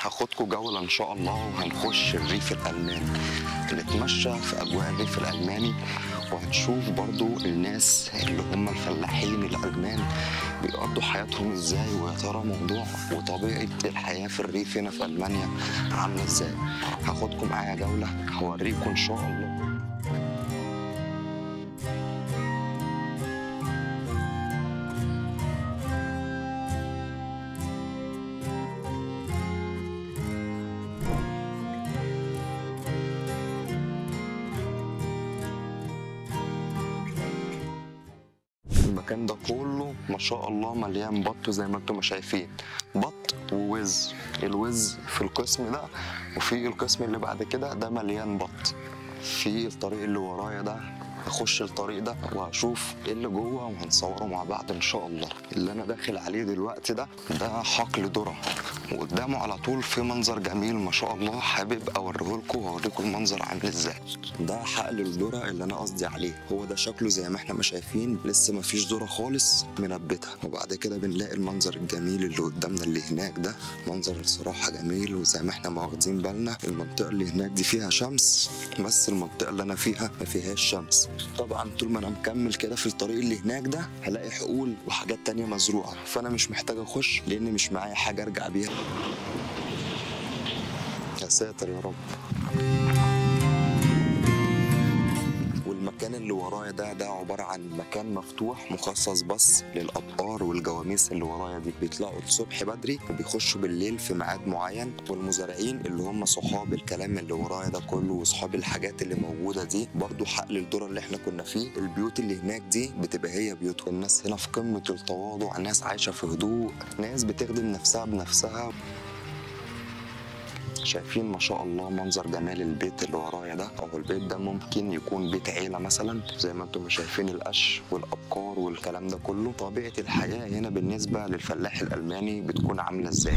هاخدكم جولة إن شاء الله وهنخش الريف الألماني نتمشى في أجواء الريف الألماني وهنشوف برضو الناس اللي هم الفلاحين الألمان بيقضوا حياتهم ازاي ويا ترى موضوع وطبيعة الحياة في الريف هنا في ألمانيا عاملة ازاي هاخدكم معايا جولة هوريكم إن شاء الله المكان ده كله ما شاء الله مليان بط زي ما انتم شايفين بط ووز الوز في القسم ده وفي القسم اللي بعد كده ده مليان بط في الطريق اللي ورايا ده هخش الطريق ده وهشوف ايه اللي جوه وهنصوره مع بعض ان شاء الله اللي انا داخل عليه دلوقتي ده ده حقل ذره وقدامه على طول في منظر جميل ما شاء الله حابب اوريه لكم واوريكم المنظر عامل ازاي ده حقل الذره اللي انا قصدي عليه هو ده شكله زي ما احنا ما شايفين لسه ما فيش ذره خالص منبتها وبعد كده بنلاقي المنظر الجميل اللي قدامنا اللي هناك ده منظر الصراحه جميل وزي ما احنا ما واخدين بالنا المنطقه اللي هناك دي فيها شمس بس المنطقه اللي انا فيها ما فيهاش شمس طبعا طول ما انا مكمل كده في الطريق اللي هناك ده هلاقي حقول وحاجات تانية مزروعه فانا مش محتاج اخش لان مش معايا حاجه ارجع بيها يا ساتر يا رب والمكان اللي ورايا ده ده عبارة عن مكان مفتوح مخصص بس للأبقار والجواميس اللي ورايا دي بيطلعوا الصبح بدري وبيخشوا بالليل في ميعاد معين والمزارعين اللي هم صحاب الكلام اللي ورايا ده كله وصحاب الحاجات اللي موجودة دي برضو حقل الذرة اللي احنا كنا فيه البيوت اللي هناك دي بتبقى هي بيوتهم الناس هنا في قمة التواضع ناس عايشة في هدوء ناس بتخدم نفسها بنفسها شايفين ما شاء الله منظر جمال البيت اللي ورايا ده او البيت ده ممكن يكون بيت عيله مثلا زي ما انتم شايفين القش والابقار والكلام ده كله طبيعه الحياه هنا بالنسبه للفلاح الالماني بتكون عامله ازاي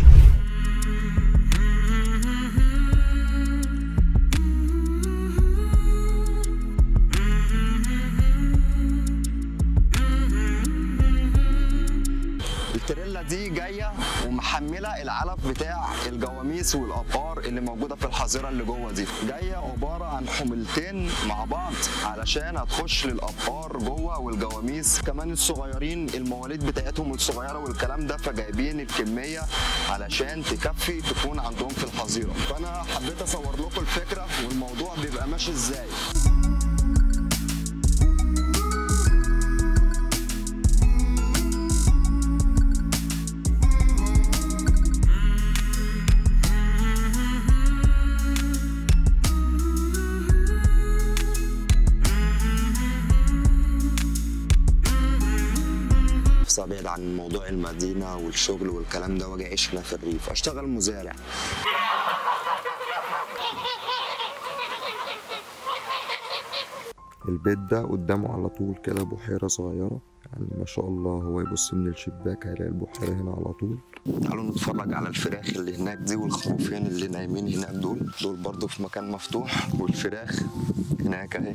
التريلا دي جايه ومحمله العلف بتاع الجواميس والابقار اللي موجوده في الحظيره اللي جوه دي جايه عباره عن حملتين مع بعض علشان هتخش للابقار جوه والجواميس كمان الصغيرين المواليد بتاعتهم الصغيره والكلام ده فجايبين الكميه علشان تكفي تكون عندهم في الحظيره فانا حبيت اصور لكم الفكره والموضوع بيبقى ماشي ازاي نفسي ابعد عن موضوع المدينه والشغل والكلام ده واجي اعيش هنا في الريف اشتغل مزارع البيت ده قدامه على طول كده بحيرة صغيرة يعني ما شاء الله هو يبص من الشباك هيلاقي البحيرة هنا على طول تعالوا نتفرج على الفراخ اللي هناك دي والخروفين اللي نايمين هناك دول دول برضو في مكان مفتوح والفراخ هناك اهي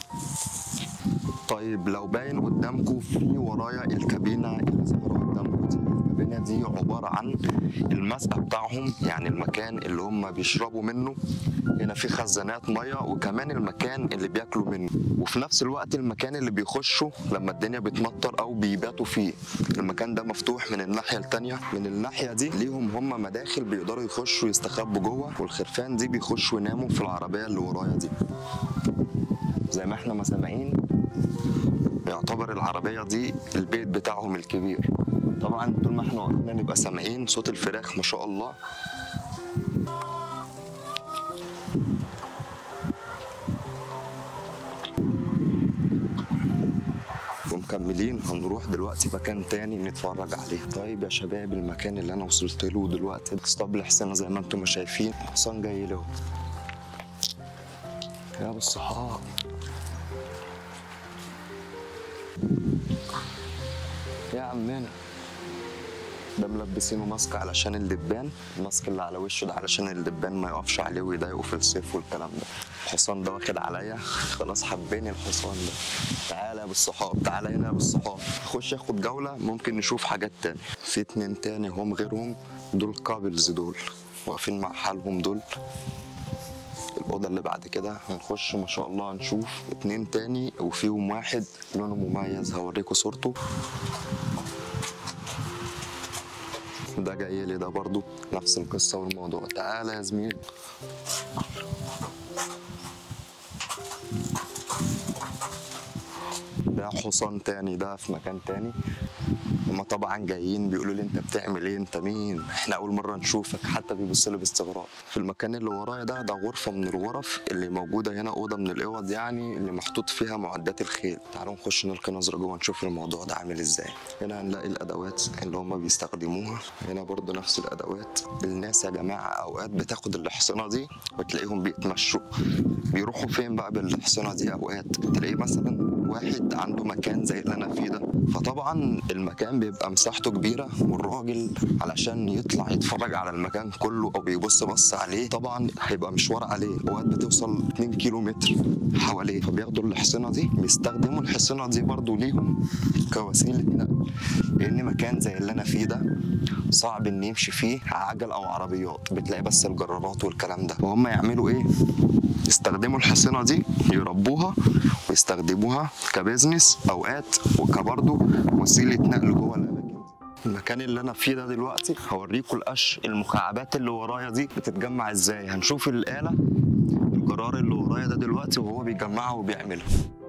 طيب لو باين قدامكم في ورايا الكابينة اللي ظاهرة قدامكم دي الكابينة دي عبارة عن المسقى بتاعهم يعني المكان اللي هم بيشربوا منه هنا في خزانات مية وكمان المكان اللي بياكلوا منه وفي نفس الوقت المكان اللي بيخشوا لما الدنيا بتمطر أو بيباتوا فيه المكان ده مفتوح من الناحية التانية من الناحية دي ليهم هم مداخل بيقدروا يخشوا يستخبوا جوه والخرفان دي بيخشوا يناموا في العربية اللي ورايا دي زي ما احنا ما سامعين يعتبر العربية دي البيت بتاعهم الكبير طبعا طول ما احنا واقفين نبقى سامعين صوت الفراخ ما شاء الله ومكملين هنروح دلوقتي مكان تاني نتفرج عليه طيب يا شباب المكان اللي انا وصلت له دلوقتي اسطبل حسين زي ما انتم شايفين حصان جاي له يا ابو الصحاب يا عمنا ده ملبسينه ماسك علشان الدبان الماسك اللي على وشه ده علشان الدبان ما يقفش عليه ويضايقه في الصيف والكلام ده الحصان ده واخد عليا خلاص حبيني الحصان ده تعالى يا ابو الصحاب تعالى هنا يا ابو الصحاب خش ياخد جوله ممكن نشوف حاجات تاني في اتنين تاني هم غيرهم دول كابلز دول واقفين مع حالهم دول الأوضة اللي بعد كده هنخش ما شاء الله هنشوف اتنين تاني وفيهم واحد لونه مميز هوريكم صورته ده جاي لي ده برضو نفس القصة والموضوع تعالى يا زميلي ده حصان تاني ده في مكان تاني هما طبعا جايين بيقولوا لي انت بتعمل ايه انت مين احنا اول مره نشوفك حتى بيبصوا لي باستغراب في المكان اللي ورايا ده ده غرفه من الغرف اللي موجوده هنا اوضه من الاوض يعني اللي محطوط فيها معدات الخيل تعالوا نخش نلقي نظره جوه نشوف الموضوع ده عامل ازاي هنا هنلاقي الادوات اللي هما بيستخدموها هنا برضو نفس الادوات الناس يا جماعه اوقات بتاخد الاحصنه دي وتلاقيهم بيتمشوا بيروحوا فين بقى بالاحصنه دي اوقات تلاقيه مثلا واحد عنده مكان زي اللي انا فيه ده فطبعا المكان بيبقى مساحته كبيره والراجل علشان يطلع يتفرج على المكان كله او بيبص بص عليه طبعا هيبقى مشوار عليه اوقات بتوصل 2 كيلو متر حواليه فبياخدوا الحصينه دي بيستخدموا الحصينه دي برضو ليهم كوسيله نقل لان مكان زي اللي انا فيه ده صعب ان يمشي فيه عجل او عربيات بتلاقي بس الجرارات والكلام ده وهم يعملوا ايه يستخدموا الحصينه دي يربوها ويستخدموها كبزنس اوقات وكبرضو وسيله نقل جوه الاماكن دي. المكان اللي انا فيه ده دلوقتي هوريكم القش المكعبات اللي ورايا دي بتتجمع ازاي هنشوف الاله الجرار اللي ورايا ده دلوقتي وهو بيجمعها وبيعملها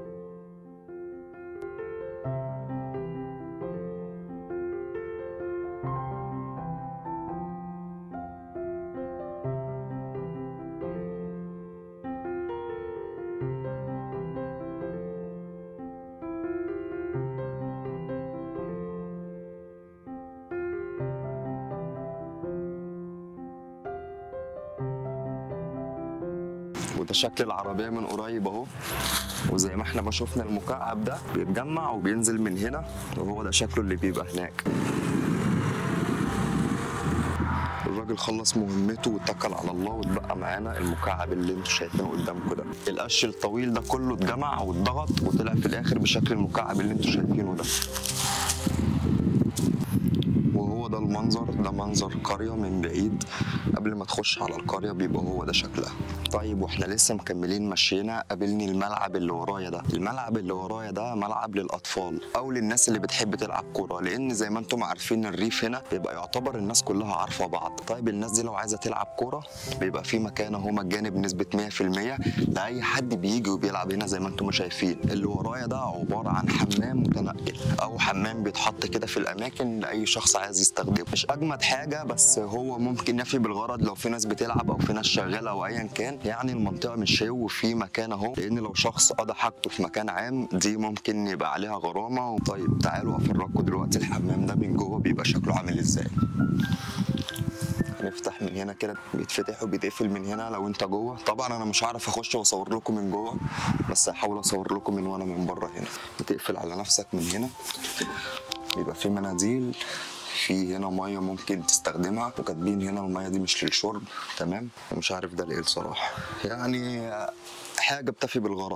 وده شكل العربية من قريب اهو وزي ما احنا ما شفنا المكعب ده بيتجمع وبينزل من هنا وهو ده شكله اللي بيبقى هناك الراجل خلص مهمته واتكل على الله واتبقى معانا المكعب اللي انتوا شايفينه قدامكم ده القش الطويل ده كله اتجمع واتضغط وطلع في الاخر بشكل المكعب اللي انتوا شايفينه ده وهو ده المنظر ده منظر قرية من بعيد قبل ما تخش على القرية بيبقى هو ده شكلها طيب واحنا لسه مكملين مشينا قابلني الملعب اللي ورايا ده الملعب اللي ورايا ده ملعب للأطفال أو للناس اللي بتحب تلعب كورة لأن زي ما انتم عارفين الريف هنا بيبقى يعتبر الناس كلها عارفة بعض طيب الناس دي لو عايزة تلعب كورة بيبقى في مكان اهو مجاني بنسبة 100% لأي حد بيجي وبيلعب هنا زي ما انتم شايفين اللي ورايا ده عبارة عن حمام متنقل أو حمام بيتحط كده في الأماكن لأي شخص عايز يستخدمه مش أجمد حاجة بس هو ممكن يفي بالغرض لو في ناس بتلعب أو في ناس شغالة أو أيا كان يعني المنطقة مش شو في مكان أهو لأن لو شخص قضى حاجته في مكان عام دي ممكن يبقى عليها غرامة طيب تعالوا أفرجكم دلوقتي الحمام ده من جوه بيبقى شكله عامل إزاي هنفتح من هنا كده بيتفتح وبيتقفل من هنا لو انت جوه طبعا انا مش هعرف اخش واصور لكم من جوه بس هحاول اصور لكم من وانا من بره هنا بتقفل على نفسك من هنا بيبقى في مناديل في هنا ميه ممكن تستخدمها وكاتبين هنا الميه دي مش للشرب تمام مش عارف ده لايه الصراحه يعني حاجه بتفي بالغرض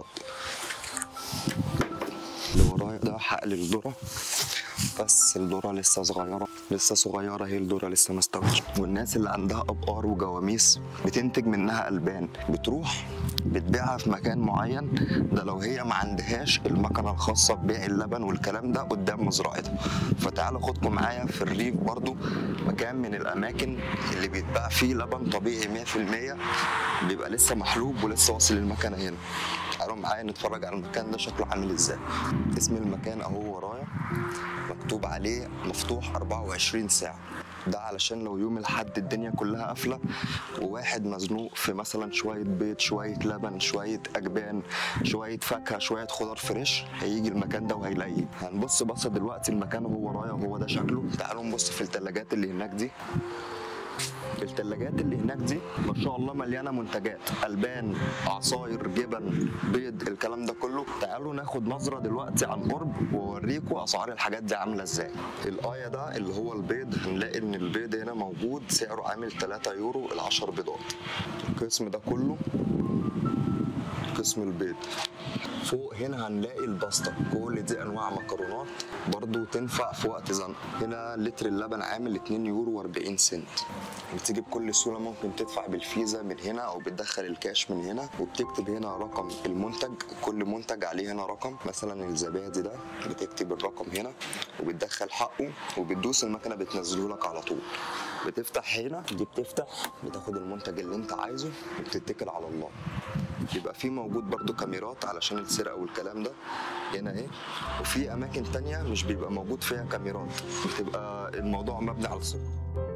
اللي ورايا ده حقل الذره بس الذره لسه صغيره لسه صغيره هي الذره لسه ما استوتش والناس اللي عندها ابقار وجواميس بتنتج منها البان بتروح بتبيعها في مكان معين ده لو هي ما عندهاش المكنه الخاصه ببيع اللبن والكلام ده قدام مزرعتها فتعالوا خدكم معايا في الريف برضو مكان من الاماكن اللي بيتباع فيه لبن طبيعي 100% بيبقى لسه محلوب ولسه واصل المكنه هنا تعالوا معايا نتفرج على المكان ده شكله عامل ازاي اسم المكان اهو ورايا مكتوب عليه مفتوح 24 ساعة ده علشان لو يوم الحد الدنيا كلها قافلة وواحد مزنوق في مثلا شوية بيض شوية لبن شوية أجبان شوية فاكهة شوية خضار فريش هيجي المكان ده وهيلاقيه هنبص بصة دلوقتي المكان هو ورايا وهو ده شكله تعالوا نبص في التلاجات اللي هناك دي الثلاجات اللي هناك دي ما شاء الله مليانه منتجات البان عصاير جبن بيض الكلام ده كله تعالوا ناخد نظره دلوقتي عن قرب واوريكم اسعار الحاجات دي عامله ازاي الايه ده اللي هو البيض هنلاقي ان البيض هنا موجود سعره عامل 3 يورو ال 10 بيضات القسم ده كله قسم البيض فوق هنا هنلاقي الباستا كل دي انواع مكرونات برضو تنفع في وقت زنقه هنا لتر اللبن عامل 2 يورو و40 سنت بتيجي بكل سهوله ممكن تدفع بالفيزا من هنا او بتدخل الكاش من هنا وبتكتب هنا رقم المنتج كل منتج عليه هنا رقم مثلا الزبادي ده بتكتب الرقم هنا وبتدخل حقه وبتدوس المكنه بتنزله لك على طول بتفتح هنا دي بتفتح بتاخد المنتج اللي انت عايزه وبتتكل على الله بيبقى في موجود برضو كاميرات علشان السرقه والكلام ده هنا ايه وفي اماكن تانية مش بيبقى موجود فيها كاميرات بتبقى الموضوع مبني على الثقه